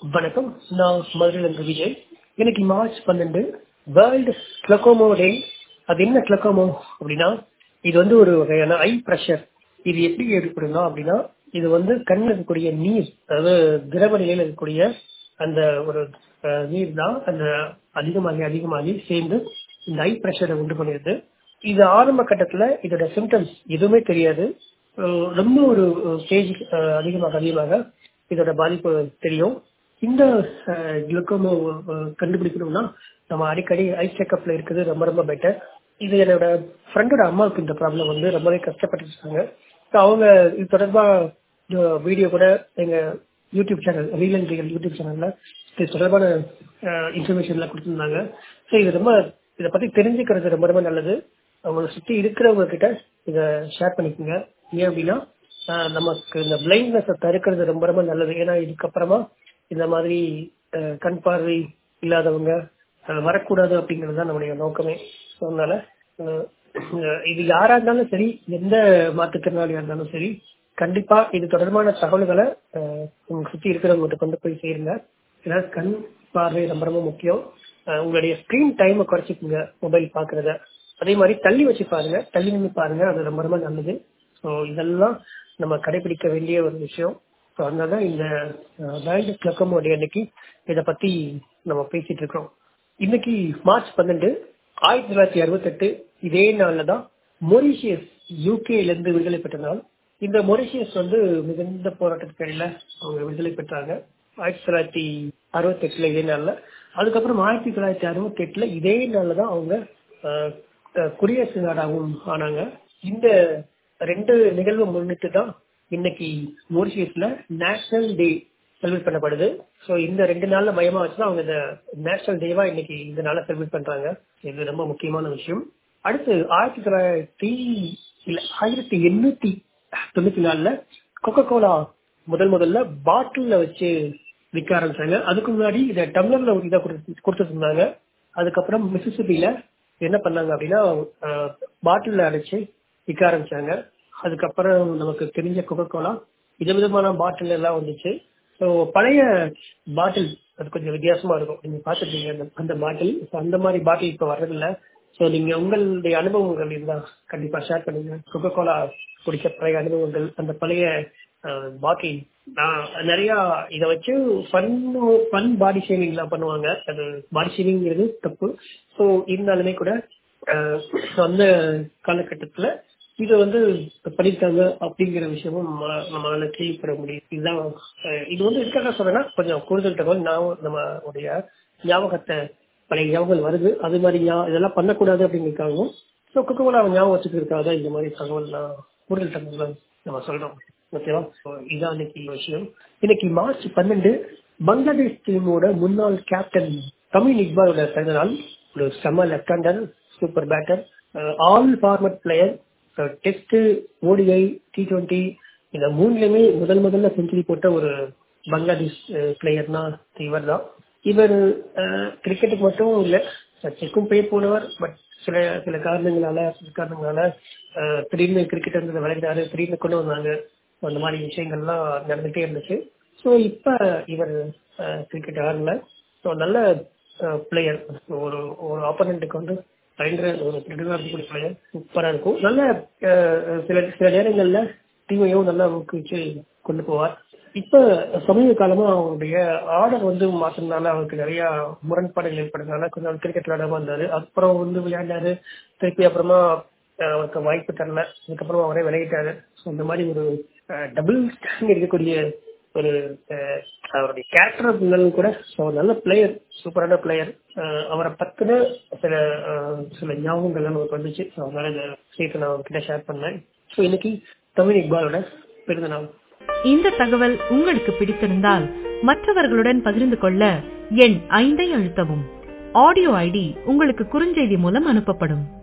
வணக்கம் நான் மதுரையிலிருந்து விஜய் இன்னைக்கு மார்ச் பன்னெண்டு வேர்ல்டு கிளக்கோமோ டே அது என்ன கிளக்கோமோ அப்படின்னா இது வந்து ஒரு வகையான ஐ ப்ரெஷர் இது எப்படி ஏற்படும்னா அப்படின்னா இது வந்து கண்ணில் இருக்கக்கூடிய நீர் அதாவது திரவ நிலையில் இருக்கக்கூடிய அந்த ஒரு அஹ், நீர் தான் அந்த அதிகமாகி அதிகமாகி சேர்ந்து இந்த ஐ ப்ரெஷரை உண்டு பண்ணிடுது இது ஆரம்ப கட்டத்துல இதோட சிம்டம்ஸ் எதுவுமே தெரியாது அஹ் ரொம்ப ஒரு ஸ்டேஜ் அதிகமாக அதிகமாக இதோட பாதிப்பு தெரியும் இந்த குளுக்கோமோ கண்டுபிடிக்கணும்னா நம்ம அடிக்கடி ஐ செக்அப்ல இருக்குது ரொம்ப ரொம்ப பெட்டர் இது என்னோட ஃப்ரெண்டோட அம்மாவுக்கு இந்த ப்ராப்ளம் வந்து ரொம்பவே கஷ்டப்பட்டு இருக்காங்க ஸோ அவங்க இது தொடர்பா வீடியோ கூட எங்க YouTube channel reel and real YouTube சேனல்ல இது தொடர்பான இன்ஃபர்மேஷன்லாம் கொடுத்துருந்தாங்க ஸோ இது ரொம்ப இதை பத்தி தெரிஞ்சுக்கிறது ரொம்ப ரொம்ப நல்லது அவங்களை சுற்றி இருக்கிறவங்க கிட்ட இதை ஷேர் பண்ணிக்கோங்க ஏன் அப்படின்னா ஆஹ் நமக்கு இந்த பிளைண்ட்னஸை தடுக்கிறது ரொம்ப ரொம்ப நல்லது ஏன்னா இதுக்கப்புறமா இந்த மாதிரி ஆஹ் கண் பார்வை இல்லாதவங்க ஆஹ் வரக்கூடாது அப்படிங்கிறது தான் நம்முடைய நோக்கமே ஸோ அதனால ஆஹ் இது யாரா இருந்தாலும் சரி எந்த மாற்றுத்திறனாளியா இருந்தாலும் சரி கண்டிப்பா இது தொடர்பான தகவல்களை ஆஹ் உங்க சுற்றி இருக்கிறவங்ககிட்ட கொண்டு போய் சேருங்க ஏன்னா கண் பார்வை ரொம்ப ரொம்ப முக்கியம் ஆஹ் உங்களுடைய ஸ்கிரீன் டைமை குறைச்சிக்குங்க மொபைல் பாக்குறத அதே மாதிரி தள்ளி வச்சு பாருங்க தள்ளி நின்று பாருங்க அது ரொம்ப ரொம்ப நல்லது ஸோ இதெல்லாம் நம்ம கடைபிடிக்க வேண்டிய ஒரு விஷயம் ஸோ அதனால இந்த வேர்ல்டு கிளக்கமோ டே அன்னைக்கு இதை பத்தி நம்ம பேசிட்டு இருக்கோம் இன்னைக்கு மார்ச் பன்னெண்டு ஆயிரத்தி தொள்ளாயிரத்தி அறுபத்தெட்டு இதே நாள்ல தான் மொரிஷியஸ் யூகேல இருந்து விடுதலை பெற்ற நாள் இந்த மொரிஷியஸ் வந்து மிகுந்த போராட்டத்துக்கு இடையில அவங்க விடுதலை பெற்றாங்க ஆயிரத்தி தொள்ளாயிரத்தி அறுபத்தி எட்டுல இதே நாள்ல அதுக்கப்புறம் ஆயிரத்தி தொள்ளாயிரத்தி அறுபத்தி எட்டுல இதே நாள்ல தான் அவங்க ஆஹ், ஆஹ், குடியரசு நாடாகவும் ஆனாங்க இந்த ரெண்டு நிகழ்வு முன்னிட்டு தான் இன்னைக்கு மோரிஷியஸ்ல நேஷனல் டே செலிப்ரேட் பண்ணப்படுது ஸோ இந்த ரெண்டு நாள்ல மையமா வச்சுதான் அவங்க இந்த நேஷனல் டேவா இன்னைக்கு இந்த நாளை செலிப்ரேட் பண்றாங்க இது ரொம்ப முக்கியமான விஷயம் அடுத்து ஆயிரத்தி தொள்ளாயிரத்தி இல்ல ஆயிரத்தி எண்ணூத்தி தொண்ணூத்தி நாலுல கொக்கோ கோலா முதல் முதல்ல பாட்டில்ல வச்சு விற்க ஆரம்பிச்சாங்க அதுக்கு முன்னாடி இதை டம்ளர்ல ஒரு இதை கொடுத்துட்டு இருந்தாங்க அதுக்கப்புறம் மிசிசிபில என்ன பண்ணாங்க அப்படின்னா பாட்டில்ல அடைச்சு விற்க ஆரம்பிச்சாங்க அதுக்கப்புறம் நமக்கு தெரிஞ்ச கொக்கோ கோலா விதவிதமான பாட்டில் எல்லாம் வந்துச்சு ஸோ பழைய பாட்டில் அது கொஞ்சம் வித்தியாசமா இருக்கும் நீங்க பார்த்துருப்பீங்க அந்த அந்த பாட்டில் அந்த மாதிரி பாட்டில் இப்போ வர்றதில்ல ஸோ நீங்க உங்களுடைய அனுபவங்கள் இருந்தா கண்டிப்பா ஷேர் பண்ணுங்க கொக்கோ கோலா குடிச்ச பழைய அனுபவங்கள் அந்த பழைய பாட்டில் நான் நிறைய இதை வச்சு ஃபன் ஃபன் பாடி ஷேவிங்லாம் பண்ணுவாங்க அது பாடி ஷேவிங்கிறது தப்பு ஸோ இருந்தாலுமே கூட அஹ், அந்த காலகட்டத்துல இது வந்து பண்ணிருக்காங்க அப்படிங்கிற விஷயமும் நம்ம நம்மளால கேள்விப்பட முடியும் இதுதான் அஹ், இது வந்து எதுக்காக சொல்றேன்னா கொஞ்சம் கூடுதல் தகவல் நான் நம்ம உடைய ஞாபகத்தை பழைய ஞாபகங்கள் வருது அது மாதிரி ஞா- இதெல்லாம் பண்ணக்கூடாது அப்படிங்கிறதுக்காகவும் ஸோ குக்கோலா ஞாபகம் வச்சுக்கிறதுக்காக தான் இந்த மாதிரி தகவல்லாம் கூடுதல் தகவல் நம்ம சொல்றோம் ஓகேவா So, இதான் இன்னைக்கு விஷயம் இன்னைக்கு மார்ச் பன்னெண்டு பங்களாதேஷ் டீமோட முன்னாள் கேப்டன் தமிழ் இக்பாலோட பிறந்த நாள் ஒரு செம left hander super batter all format player test ODI T twenty இந்த மூணுலயுமே முதல் முதல்ல செஞ்சுரி போட்ட ஒரு பங்களாதேஷ் பிளேயர்னா இவர் தான் இவர் கிரிக்கெட்டுக்கு மட்டும் இல்ல சர்ச்சைக்கும் பேர் போனவர் பட் சில சில காரணங்களால சில காரணங்களால அஹ், திடீர்னு கிரிக்கெட் வந்து விளையாடாரு திடீர்னு கொண்டு வந்தாங்க அந்த மாதிரி விஷயங்கள்லாம் நடந்துட்டே இருந்துச்சு ஸோ இப்ப இவர் கிரிக்கெட் ஆடல ஸோ நல்ல பிளேயர் ஒரு ஒரு ஆப்போனண்ட்டுக்கு வந்து பயங்கர ஒரு இருக்கக்கூடிய பிளேயர் சூப்பரா இருக்கும் நல்ல அஹ், சில சில நேரங்கள்ல டீமையும் நல்லா ஊக்குவிச்சு கொண்டு போவார் இப்ப சமீப காலமா அவருடைய ஆர்டர் வந்து மாத்தினால அவருக்கு நிறைய முரண்பாடுகள் ஏற்படுறதுனால கொஞ்ச நாள் கிரிக்கெட் விளையாடாம இருந்தாரு அப்புறம் வந்து விளையாண்டாரு திருப்பி அப்புறமா அஹ், அவருக்கு வாய்ப்பு தரல அதுக்கப்புறமா அவரே விளையிட்டாரு ஸோ இந்த மாதிரி ஒரு டபுள் ஸ்டாண்ட் இருக்கக்கூடிய ஒரு அஹ், அவருடைய கேரக்டர் இருந்தாலும் கூட ஸோ நல்ல பிளேயர் சூப்பரான பிளேயர் அவரை பத்தின சில அஹ், சில ஞாபகங்கள் நமக்கு வந்துச்சு ஸோ அதனால இந்த விஷயத்தை நான் அவர்கிட்ட ஷேர் பண்ணேன் ஸோ இன்னைக்கு தமிழ் இக்பாலோட பிறந்த நாள் இந்த தகவல் உங்களுக்கு பிடித்திருந்தால் மற்றவர்களுடன் பகிர்ந்து கொள்ள எண் ஐந்தை அழுத்தவும் ஆடியோ ஐடி உங்களுக்கு குறுஞ்செய்தி மூலம் அனுப்பப்படும்